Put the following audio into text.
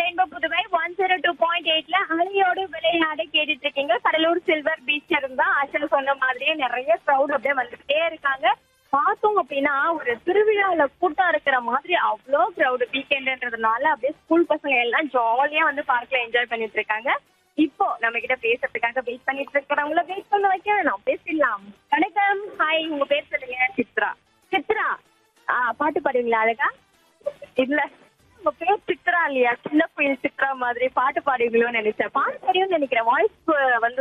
rainbow Puduvai one zero two point எயிட்ல அலையோடு விளையாட கேட்டுட்டு இருக்கீங்க கடலூர் சில்வர் பீச் இருந்தா ஆஷா சொன்ன மாதிரியே நிறைய க்ரௌட் அப்படியே வந்துட்டே இருக்காங்க பார்த்தோம் அப்படின்னா ஒரு திருவிழால கூட்டம் இருக்கிற மாதிரி அவ்வளோ க்ரௌடு வீக்கெண்டுன்றதுனால அப்படியே ஸ்கூல் பசங்க எல்லாம் ஜாலியா வந்து பார்க்ல என்ஜாய் பண்ணிட்டு இருக்காங்க இப்போ நம்ம கிட்ட பேசுறதுக்காக வெயிட் பண்ணிட்டு இருக்கிறவங்கள வெயிட் பண்ண வைக்க நான் பேசிடலாம் வணக்கம் ஹாய் உங்க பேர் சொல்லுங்க சித்ரா சித்ரா ஆ, பாட்டு பாடுவீங்களா அழகா இல்ல உங்க பேர் சித்ரா இல்லையா சின்ன குயில் சித்ரா மாதிரி பாட்டு பாடுவீங்களோன்னு நினைச்சேன் பாட்டு தெரியும்னு நினைக்கிறேன் வாய்ஸ் வந்து